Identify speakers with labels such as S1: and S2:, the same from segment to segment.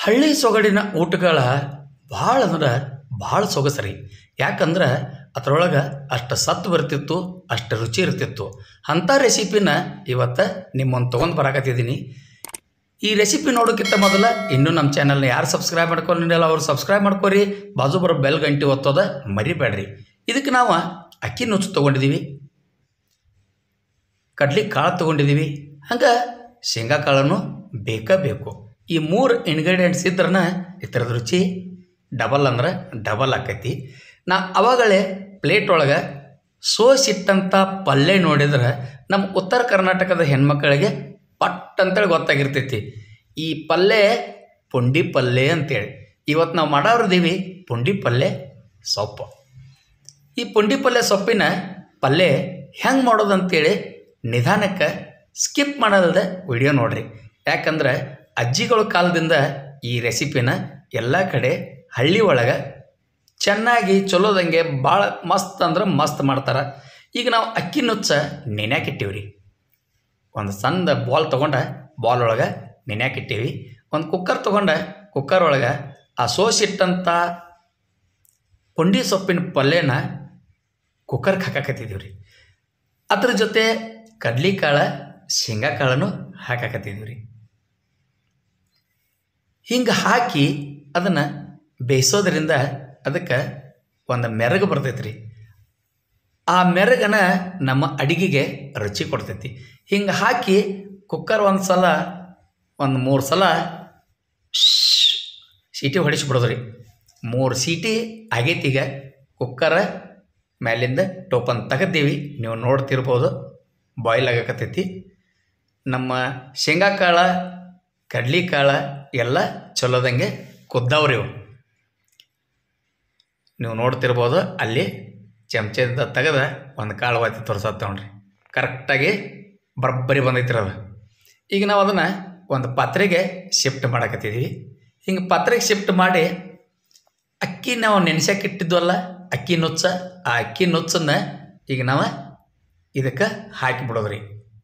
S1: ಹಳ್ಳಿ ಸೊಗಡಿನ ಊಟಗಳ ಭಾಳ ಅಂದ್ರೆ ಭಾಳ ಸೊಗಸರಿ ಯಾಕಂದ್ರೆ ಅದ್ರೊಳಗೆ ಅಷ್ಟು ಸತ್ತು ಬರ್ತಿತ್ತು ಅಷ್ಟು ರುಚಿ ಇರ್ತಿತ್ತು ಅಂಥ ರೆಸಿಪಿನ ಇವತ್ತು ನಿಮ್ಮನ್ನು ತೊಗೊಂಡು ಬರಾಕತ್ತಿದ್ದೀನಿ ಈ ರೆಸಿಪಿ ನೋಡೋಕ್ಕಿಂತ ಮೊದಲ ಇನ್ನೂ ನಮ್ಮ ಚಾನಲ್ನ ಯಾರು ಸಬ್ಸ್ಕ್ರೈಬ್ ಮಾಡ್ಕೊಂಡಿಲ್ಲ ಅವ್ರು ಸಬ್ಸ್ಕ್ರೈಬ್ ಮಾಡ್ಕೊರಿ ಬಾಜು ಬರೋ ಬೆಲ್ ಗಂಟೆ ಒತ್ತೋದ ಮರಿಬೇಡ್ರಿ ಇದಕ್ಕೆ ನಾವು ಅಕ್ಕಿ ನುಚ್ಚು ತೊಗೊಂಡಿದ್ದೀವಿ ಕಡ್ಲಿ ಕಾಳು ತೊಗೊಂಡಿದ್ದೀವಿ ಹಂಗೆ ಶೇಂಗಾ ಕಾಳನ್ನು ಬೇಕೇ ಬೇಕು ಈ ಮೂರು ಇಂಗ್ರೀಡಿಯೆಂಟ್ಸ್ ಇದ್ರನ ಇತರದ ರುಚಿ ಡಬಲ್ ಅಂದ್ರೆ ಡಬಲ್ ಆಕೈತಿ ನಾ ಅವಾಗಲೇ ಪ್ಲೇಟ್ ಒಳಗೆ ಸೋಸಿಟ್ಟಂಥ ಪಲ್ಯ ನೋಡಿದ್ರೆ ನಮ್ಮ ಉತ್ತರ ಕರ್ನಾಟಕದ ಹೆಣ್ಮಕ್ಳಿಗೆ ಪಟ್ ಅಂತೇಳಿ ಗೊತ್ತಾಗಿರ್ತೈತಿ ಈ ಪಲ್ಯ ಪುಂಡಿ ಪಲ್ಯ ಅಂತೇಳಿ ಇವತ್ತು ನಾವು ಮಾಡೋರ್ದೀವಿ ಪುಂಡಿ ಪಲ್ಯ ಸೊಪ್ಪು ಈ ಪುಂಡಿ ಪಲ್ಯ ಸೊಪ್ಪಿನ ಪಲ್ಯ ಹೆಂಗೆ ಮಾಡೋದು ಅಂತೇಳಿ ನಿಧಾನಕ್ಕೆ ಸ್ಕಿಪ್ ಮಾಡೋದಲ್ದೆ ವಿಡಿಯೋ ನೋಡ್ರಿ ಯಾಕಂದ್ರೆ ಅಜ್ಜಿಗಳ ಕಾಲದಿಂದ ಈ ರೆಸಿಪಿನ ಎಲ್ಲ ಕಡೆ ಹಳ್ಳಿ ಒಳಗೆ ಚೆನ್ನಾಗಿ ಚಲೋದಂಗೆ ಭಾಳ ಮಸ್ತ್ ಅಂದ್ರೆ ಮಸ್ತ್ ಮಾಡ್ತಾರೆ ಈಗ ನಾವು ಅಕ್ಕಿ ನುಚ್ಚ ನೆನ್ಯಾಕಿಟ್ಟಿವ್ರಿ ಒಂದು ಸಣ್ಣ ಬಾಲ್ ತೊಗೊಂಡ ಬಾಲ್ ಒಳಗೆ ನೆನ್ಯಾಕಿಟ್ಟೀವಿ ಒಂದು ಕುಕ್ಕರ್ ತೊಗೊಂಡ ಕುಕ್ಕರ್ ಒಳಗೆ ಆ ಸೋಸಿಟ್ಟಂಥ ಪುಂಡಿ ಸೊಪ್ಪಿನ ಪಲ್ಯನ ಕುಕ್ಕರ್ಗೆ ಹಾಕಾಕತ್ತಿದ್ದೀವಿ ರೀ ಅದ್ರ ಜೊತೆ ಕಡ್ಲಿಕಾಳು ಶೇಂಗಾ ಕಾಳನ್ನು ಹಾಕಾಕತ್ತಿದ್ದೀವಿ ರೀ ಹಿಂಗೆ ಹಾಕಿ ಅದನ್ನು ಬೇಯಿಸೋದ್ರಿಂದ ಅದಕ್ಕೆ ಒಂದು ಮೆರಗು ಬರ್ತೈತೆ ರೀ ಆ ಮೆರಗನ ನಮ್ಮ ಅಡಿಗೆಗೆ ರುಚಿ ಕೊಡ್ತೈತಿ ಹಿಂಗೆ ಹಾಕಿ ಕುಕ್ಕರ್ ಒಂದು ಸಲ ಒಂದು ಮೂರು ಸಲ ಶ್ಶ್ ಸೀಟಿ ಹೊಡಿಸ್ಬಿಡೋದು ರೀ ಮೂರು ಸೀಟಿ ಆಗೈತೀಗ ಕುಕ್ಕರ ಮ್ಯಾಲಿಂದ ಟೋಪನ್ ತೆಗೆದೀವಿ ನೀವು ನೋಡ್ತಿರ್ಬೋದು ಬಾಯ್ಲ್ ಆಗಕತ್ತೈತಿ ನಮ್ಮ ಶೇಂಗಾ ಕಾಳ ಕಡ್ಲಿ ಕಾಳ ಎಲ್ಲ ಚಲೋದಂಗೆ ಕುದ್ದಾವ್ರಿ ಇವು ನೀವು ನೋಡ್ತಿರ್ಬೋದು ಅಲ್ಲಿ ಚಮಚದಿಂದ ತೆಗೆದ ಒಂದು ಕಾಳು ವಾತಿ ತೋರ್ಸತ್ತೆ ನೋಡ್ರಿ ಕರೆಕ್ಟಾಗಿ ಬರಬ್ಬರಿ ಬಂದೈತ್ರಿ ಅದು ಈಗ ನಾವು ಅದನ್ನು ಒಂದು ಪಾತ್ರೆಗೆ ಶಿಫ್ಟ್ ಮಾಡಕತ್ತಿದ್ದೀವಿ ಹಿಂಗೆ ಪಾತ್ರೆಗೆ ಶಿಫ್ಟ್ ಮಾಡಿ ಅಕ್ಕಿ ನಾವು ನೆನೆಸಕ್ಕಿಟ್ಟಿದ್ವಲ್ಲ ಅಕ್ಕಿ ನುಚ್ಚ ಆ ಅಕ್ಕಿ ನುಚ್ಚನ್ನು ಈಗ ನಾವು ಇದಕ್ಕೆ ಹಾಕಿಬಿಡೋದ್ರಿ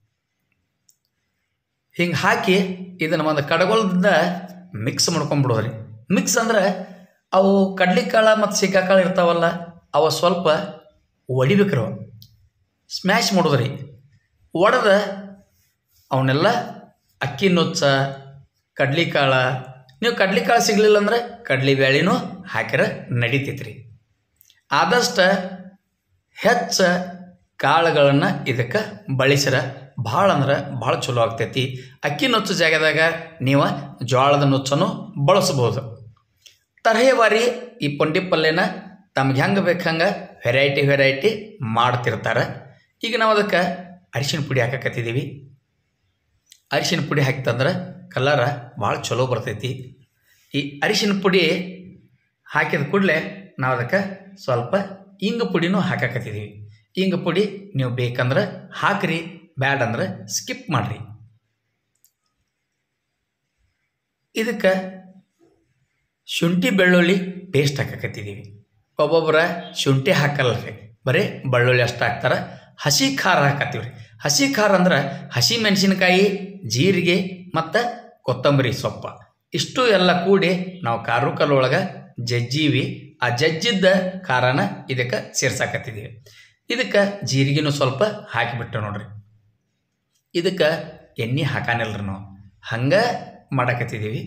S1: ಹಿಂಗೆ ಹಾಕಿ ಇದನ್ನು ಒಂದು ಕಡಗೋಲದಿಂದ ಮಿಕ್ಸ್ ಮಾಡ್ಕೊಂಬಿಡೋದ್ರಿ ಮಿಕ್ಸ್ ಅಂದ್ರೆ ಅವು ಕಡ್ಲಿಕಾಳು ಮತ್ತು ಸಿಕ್ಕಾಕಾಳು ಇರ್ತಾವಲ್ಲ ಅವು ಸ್ವಲ್ಪ ಒಡಿಬೇಕ್ರಿ ಅವು ಸ್ಮ್ಯಾಶ್ ಮಾಡೋದ್ರಿ ಒಡೆದ ಅವನ್ನೆಲ್ಲ ಅಕ್ಕಿ ನುಚ್ಚ ಕಡ್ಲಿಕಾಳು ನೀವು ಕಡ್ಲಿಕಾಳು ಸಿಗಲಿಲ್ಲ ಅಂದ್ರೆ ಕಡ್ಲಿ ಬ್ಯಾಳಿನೂ ಹಾಕಿರ ನಡಿತೈತ್ರಿ ಆದಷ್ಟು ಹೆಚ್ಚು ಕಾಳುಗಳನ್ನು ಇದಕ್ಕೆ ಬಳಸಿರ ಭಾಳ ಅಂದ್ರೆ ಭಾಳ ಚಲೋ ಆಗ್ತೈತಿ ಅಕ್ಕಿ ನುಚ್ಚು ಜಾಗದಾಗ ನೀವು ಜೋಳದ ನುಚ್ಚನ್ನು ಬಳಸ್ಬೋದು ತರಹೇವಾರಿ ಈ ಪುಂಡಿ ಪಲ್ಯನ ತಮ್ಗೆ ಹೆಂಗೆ ಬೇಕು ಹಂಗೆ ವೆರೈಟಿ ವೆರೈಟಿ ಮಾಡ್ತಿರ್ತಾರೆ ಈಗ ನಾವು ಅದಕ್ಕೆ ಅರಿಶಿಣ ಪುಡಿ ಹಾಕಕತ್ತಿದ್ದೀವಿ ಅರಿಶಿಣ ಪುಡಿ ಹಾಕಿತಂದ್ರೆ ಕಲರ ಭಾಳ ಚಲೋ ಬರ್ತೈತಿ ಈ ಅರಿಶಿಣ ಪುಡಿ ಹಾಕಿದ ಕೂಡಲೇ ನಾವು ಅದಕ್ಕೆ ಸ್ವಲ್ಪ ಇಂಗು ಪುಡಿನೂ ಹಾಕಾಕತ್ತಿದ್ದೀವಿ ಇಂಗು ಪುಡಿ ನೀವು ಬೇಕಂದ್ರೆ ಹಾಕ್ರಿ ಬ್ಯಾಡ್ ಅಂದ್ರೆ ಸ್ಕಿಪ್ ಮಾಡಿರಿ ಇದಕ್ಕೆ ಶುಂಠಿ ಬೆಳ್ಳುಳ್ಳಿ ಪೇಸ್ಟ್ ಹಾಕಕತ್ತಿದ್ದೀವಿ ಒಬ್ಬೊಬ್ಬರ ಶುಂಠಿ ಹಾಕಲ್ಲ ರೀ ಬರೀ ಬೆಳ್ಳುಳ್ಳಿ ಅಷ್ಟು ಹಾಕ್ತಾರೆ ಹಸಿ ಖಾರ ಹಾಕತ್ತೀವಿ ರೀ ಹಸಿ ಖಾರ ಅಂದ್ರೆ ಹಸಿ ಮೆಣಸಿನಕಾಯಿ ಜೀರಿಗೆ ಮತ್ತು ಕೊತ್ತಂಬರಿ ಸೊಪ್ಪ ಇಷ್ಟು ಎಲ್ಲ ಕೂಡಿ ನಾವು ಖಾರು ಕಲ್ಲೊಳಗೆ ಜಜ್ಜೀವಿ ಆ ಜಜ್ಜಿದ್ದ ಖಾರನ ಇದಕ್ಕೆ ಸೇರ್ಸಾಕತ್ತಿದ್ದೀವಿ ಇದಕ್ಕೆ ಜೀರಿಗೆನೂ ಸ್ವಲ್ಪ ಹಾಕಿಬಿಟ್ಟು ನೋಡ್ರಿ ಇದಕ್ಕೆ ಎಣ್ಣೆ ಹಾಕಾನಿಲ್ರಿ ನಾವು ಹಂಗೆ ಮಾಡಕತ್ತಿದ್ದೀವಿ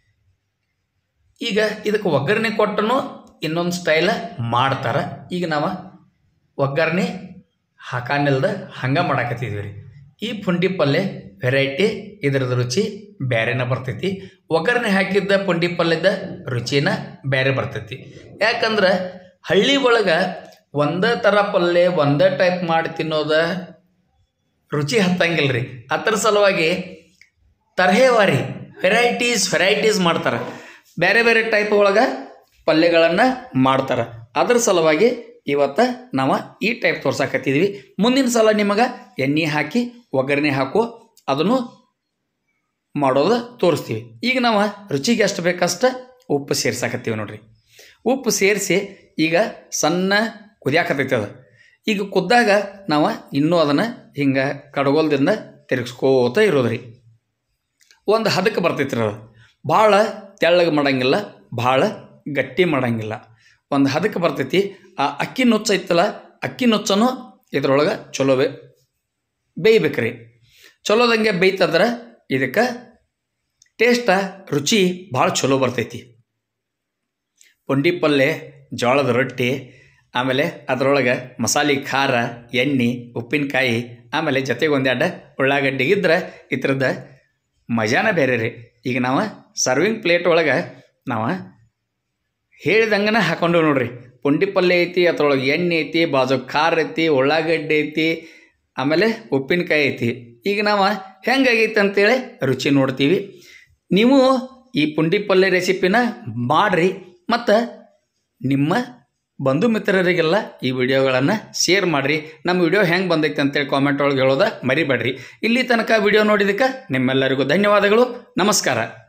S1: ಈಗ ಇದಕ್ಕೆ ಒಗ್ಗರಣೆ ಕೊಟ್ಟನು ಇನ್ನೊಂದು ಸ್ಟೈಲ ಮಾಡ್ತಾರೆ ಈಗ ನಾವು ಒಗ್ಗರಣೆ ಹಾಕಾನಿಲ್ದ ಹಂಗೆ ಮಾಡಕತ್ತಿದ್ದೀವಿ ರೀ ಈ ಪುಂಡಿ ಪಲ್ಯ ವೆರೈಟಿ ಇದ್ರದ್ದು ರುಚಿ ಬೇರೆನ ಬರ್ತೈತಿ ಒಗ್ಗರಣೆ ಹಾಕಿದ್ದ ಪುಂಡಿ ಪಲ್ಯದ ರುಚಿನ ಬೇರೆ ಬರ್ತೈತಿ ಯಾಕಂದ್ರೆ ಹಳ್ಳಿ ಒಳಗೆ ಒಂದೇ ಥರ ಪಲ್ಯ ಒಂದೇ ಟೈಪ್ ಮಾಡಿ ತಿನ್ನೋದ ರುಚಿ ಹತ್ತಂಗಿಲ್ಲ ರೀ ಅದ್ರ ಸಲುವಾಗಿ ತರಹೇವಾರಿ ವೆರೈಟೀಸ್ ವೆರೈಟೀಸ್ ಮಾಡ್ತಾರೆ ಬೇರೆ ಬೇರೆ ಟೈಪ್ ಒಳಗೆ ಪಲ್ಯಗಳನ್ನು ಮಾಡ್ತಾರೆ ಅದ್ರ ಸಲುವಾಗಿ ಇವತ್ತು ನಾವು ಈ ಟೈಪ್ ತೋರ್ಸಾಕತ್ತಿದ್ವಿ ಮುಂದಿನ ಸಲ ನಿಮಗೆ ಎಣ್ಣೆ ಹಾಕಿ ಒಗ್ಗರಣೆ ಹಾಕೋ ಅದನ್ನು ಮಾಡೋದು ತೋರಿಸ್ತೀವಿ ಈಗ ನಾವು ರುಚಿಗೆ ಎಷ್ಟು ಬೇಕಷ್ಟು ಉಪ್ಪು ಸೇರ್ಸಾಕತ್ತೀವಿ ನೋಡ್ರಿ ಉಪ್ಪು ಸೇರಿಸಿ ಈಗ ಸಣ್ಣ ಕುದಿಯಾಕತ್ತೈತಿ ಅದು ಈಗ ಕುದ್ದಾಗ ನಾವು ಇನ್ನೂ ಅದನ್ನು ಹಿಂಗೆ ಕಡಗೋಲದಿಂದ ತಿರುಗಿಸ್ಕೋತ ಇರೋದು ರೀ ಒಂದು ಹದಕ್ಕೆ ಬರ್ತೈತಿ ರೀ ಅದು ಭಾಳ ತೆಳ್ಳಗೆ ಮಾಡಂಗಿಲ್ಲ ಭಾಳ ಗಟ್ಟಿ ಮಾಡಂಗಿಲ್ಲ ಒಂದು ಹದಕ್ಕೆ ಬರ್ತೈತಿ ಆ ಅಕ್ಕಿ ನುಚ್ಚ ಐತಲ್ಲ ಅಕ್ಕಿ ನುಚ್ಚನು ಇದ್ರೊಳಗೆ ಚಲೋ ಬೇ ಬೇಯ್ಬೇಕ್ರಿ ಚಲೋದಂಗೆ ಬೇಯ್ತಂದ್ರೆ ಇದಕ್ಕೆ ಟೇಸ್ಟ ರುಚಿ ಭಾಳ ಚಲೋ ಬರ್ತೈತಿ ಪುಂಡಿ ಪಲ್ಯ ಜೋಳದ ರೊಟ್ಟಿ ಆಮೇಲೆ ಅದರೊಳಗೆ ಮಸಾಲೆ ಖಾರ ಎಣ್ಣೆ ಉಪ್ಪಿನಕಾಯಿ ಆಮೇಲೆ ಜೊತೆಗೆ ಒಂದೆರಡು ಉಳ್ಳಾಗಡ್ಡಿ ಇದ್ರೆ ಇದ್ರದ್ದು ಮಜಾನ ಬೇರೆ ರೀ ಈಗ ನಾವು ಸರ್ವಿಂಗ್ ಪ್ಲೇಟ್ ಒಳಗೆ ನಾವು ಹೇಳಿದಂಗನ ಹಾಕೊಂಡು ನೋಡ್ರಿ ಪುಂಡಿ ಪಲ್ಯ ಐತಿ ಅದ್ರೊಳಗೆ ಎಣ್ಣೆ ಐತಿ ಬಾಜು ಖಾರ ಐತಿ ಉಳ್ಳಾಗಡ್ಡಿ ಐತಿ ಆಮೇಲೆ ಉಪ್ಪಿನಕಾಯಿ ಐತಿ ಈಗ ನಾವು ಹೆಂಗಾಗೈತೆ ಅಂತೇಳಿ ರುಚಿ ನೋಡ್ತೀವಿ ನೀವು ಈ ಪುಂಡಿ ಪಲ್ಯ ರೆಸಿಪಿನ ಮಾಡಿರಿ ಮತ್ತು ನಿಮ್ಮ ಬಂಧು ಮಿತ್ರರಿಗೆಲ್ಲ ಈ ವಿಡಿಯೋಗಳನ್ನು ಶೇರ್ ಮಾಡಿರಿ ನಮ್ಮ ವಿಡಿಯೋ ಹೆಂಗೆ ಬಂದೈತೆ ಅಂತೇಳಿ ಕಾಮೆಂಟ್ ಒಳಗೆ ಹೇಳೋದ ಮರಿಬೇಡ್ರಿ ಇಲ್ಲಿ ತನಕ ವಿಡಿಯೋ ನೋಡಿದ್ದಕ್ಕೆ ನಿಮ್ಮೆಲ್ಲರಿಗೂ ಧನ್ಯವಾದಗಳು ನಮಸ್ಕಾರ